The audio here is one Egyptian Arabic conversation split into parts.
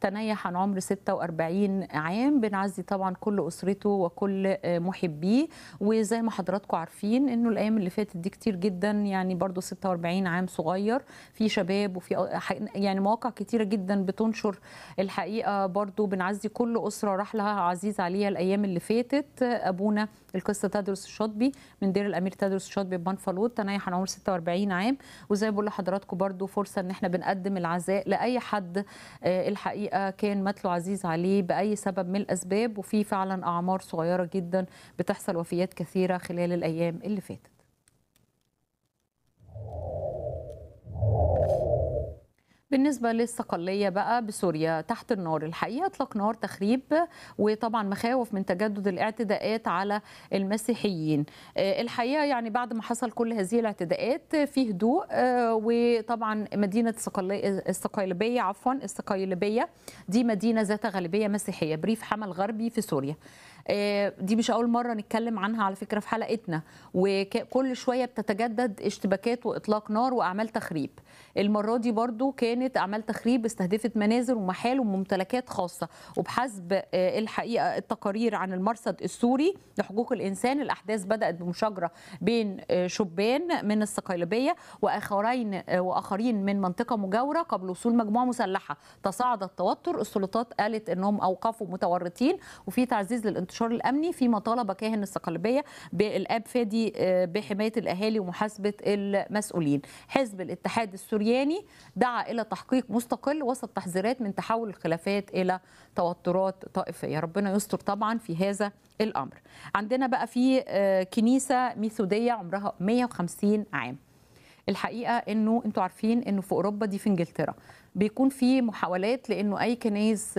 تنيح عن عمر 46 عام بنعزي طبعا كل اسرته وكل محبيه وزي ما حضراتكم عارفين انه الايام اللي فاتت دي كتير جدا يعني برضو 46 عام صغير في شباب وفي يعني مواقع كتيره جدا بتنشر الحقيقه برضو بنعزي كل اسره راح لها عزيز عليها الايام اللي فاتت ابونا القصه تدرس الشاطبي من دير الامير تدرس الشاطبي ببنفلوط تنيح عن عمر 46 عام وزي ما بقول لحضراتكم برضو فرصه ان احنا بنقدم العزاء لاي حد الحقيقه كان مات له عزيز عليه باي سبب من الاسباب وفي فعلا اعمار صغيره جدا بتحصل وفيات كثيره خلال الايام اللي فاتت بالنسبه للصقليه بقى بسوريا تحت النار الحقيقه اطلق نار تخريب وطبعا مخاوف من تجدد الاعتداءات على المسيحيين الحقيقه يعني بعد ما حصل كل هذه الاعتداءات في هدوء وطبعا مدينه الصقليه الصقيلبيه عفوا الصقيلبيه دي مدينه ذات غالبيه مسيحيه بريف حمل غربي في سوريا دي مش اول مره نتكلم عنها على فكره في حلقتنا وكل شويه بتتجدد اشتباكات واطلاق نار واعمال تخريب المره دي برضو كانت اعمال تخريب استهدفت منازل ومحال وممتلكات خاصه وبحسب الحقيقه التقارير عن المرصد السوري لحقوق الانسان الاحداث بدات بمشاجره بين شبان من الصقيلبيه واخرين واخرين من منطقه مجاوره قبل وصول مجموعه مسلحه تصاعد التوتر السلطات قالت انهم اوقفوا متورطين وفي تعزيز للانتشار الانتشار الامني فيما طالب كاهن الصقلبيه بالاب فادي بحمايه الاهالي ومحاسبه المسؤولين. حزب الاتحاد السورياني دعا الى تحقيق مستقل وسط تحذيرات من تحول الخلافات الى توترات طائفيه، ربنا يستر طبعا في هذا الامر. عندنا بقى في كنيسه ميثوديه عمرها 150 عام. الحقيقه انه انتوا عارفين انه في اوروبا دي في انجلترا بيكون في محاولات لانه اي كنايس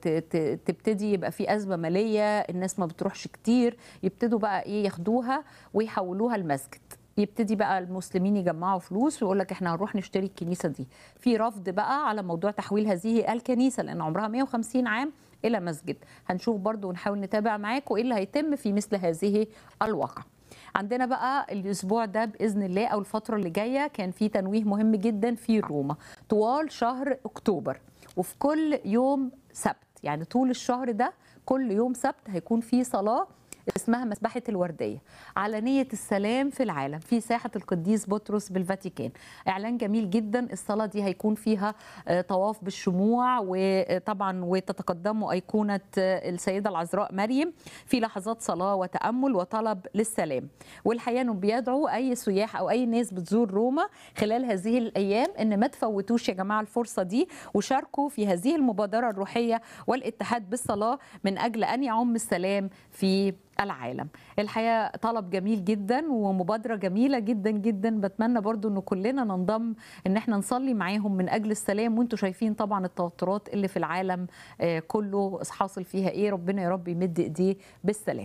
تبتدي يبقى في ازمه ماليه الناس ما بتروحش كتير يبتدوا بقى ايه ياخدوها ويحولوها لمسجد يبتدي بقى المسلمين يجمعوا فلوس ويقول لك احنا هنروح نشتري الكنيسه دي في رفض بقى على موضوع تحويل هذه الكنيسه لان عمرها 150 عام الى مسجد هنشوف برضو ونحاول نتابع معاكم ايه اللي هيتم في مثل هذه الواقع عندنا بقى الاسبوع ده باذن الله او الفتره اللي جايه كان في تنويه مهم جدا في روما طوال شهر اكتوبر وفي كل يوم سبت يعني طول الشهر ده كل يوم سبت هيكون في صلاه اسمها مسبحة الوردية على نية السلام في العالم في ساحة القديس بطرس بالفاتيكان إعلان جميل جدا الصلاة دي هيكون فيها طواف بالشموع وطبعا وتتقدموا أيقونة السيدة العذراء مريم في لحظات صلاة وتأمل وطلب للسلام والحقيقة أنه بيدعوا أي سياح أو أي ناس بتزور روما خلال هذه الأيام أن ما تفوتوش يا جماعة الفرصة دي وشاركوا في هذه المبادرة الروحية والاتحاد بالصلاة من أجل أن يعم السلام في العالم الحقيقه طلب جميل جدا ومبادره جميله جدا جدا بتمنى برضو ان كلنا ننضم ان احنا نصلي معاهم من اجل السلام وانتم شايفين طبعا التوترات اللي في العالم كله حاصل فيها ايه ربنا يا رب يمد ايديه بالسلام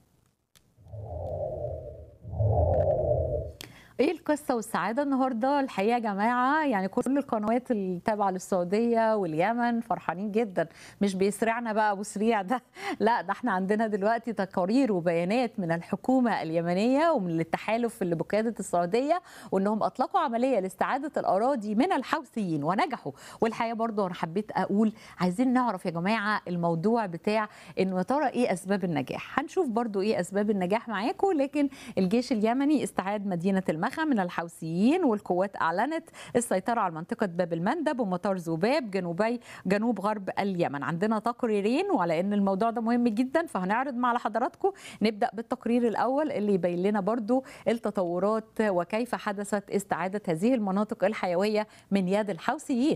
ايه القصه والسعاده النهارده الحقيقه يا جماعه يعني كل القنوات التابعه للسعوديه واليمن فرحانين جدا مش بيسرعنا بقى ابو سريع ده لا ده احنا عندنا دلوقتي تقارير وبيانات من الحكومه اليمنيه ومن التحالف اللي بقياده السعوديه وانهم اطلقوا عمليه لاستعاده الاراضي من الحوثيين ونجحوا والحقيقه برضه انا حبيت اقول عايزين نعرف يا جماعه الموضوع بتاع انه يا ترى ايه اسباب النجاح هنشوف برضه ايه اسباب النجاح معاكم لكن الجيش اليمني استعاد مدينه المخ من الحوثيين والقوات اعلنت السيطره على منطقه باب المندب ومطار ذباب جنوبي جنوب غرب اليمن عندنا تقريرين وعلى ان الموضوع ده مهم جدا فهنعرض مع حضراتكم نبدا بالتقرير الاول اللي يبين لنا برضو التطورات وكيف حدثت استعاده هذه المناطق الحيويه من يد الحوثيين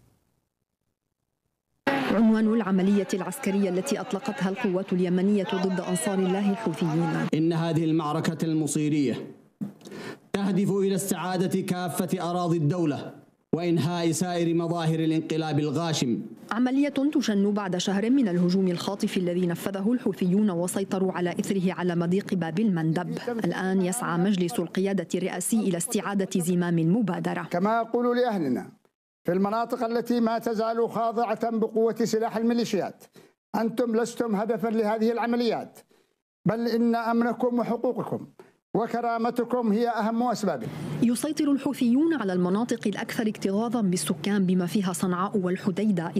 عنوان العملية العسكرية التي أطلقتها القوات اليمنية ضد أنصار الله الحوثيين إن هذه المعركة المصيرية تهدف الى استعاده كافه اراضي الدوله وانهاء سائر مظاهر الانقلاب الغاشم عمليه تشن بعد شهر من الهجوم الخاطف الذي نفذه الحوثيون وسيطروا على اثره على مضيق باب المندب الان يسعى مجلس القياده الرئاسي الى استعاده زمام المبادره كما اقول لاهلنا في المناطق التي ما تزال خاضعه بقوه سلاح الميليشيات انتم لستم هدفا لهذه العمليات بل ان امنكم وحقوقكم وكرامتكم هي أهم أسبابه يسيطر الحوثيون على المناطق الأكثر اكتظاظا بالسكان بما فيها صنعاء والحديدة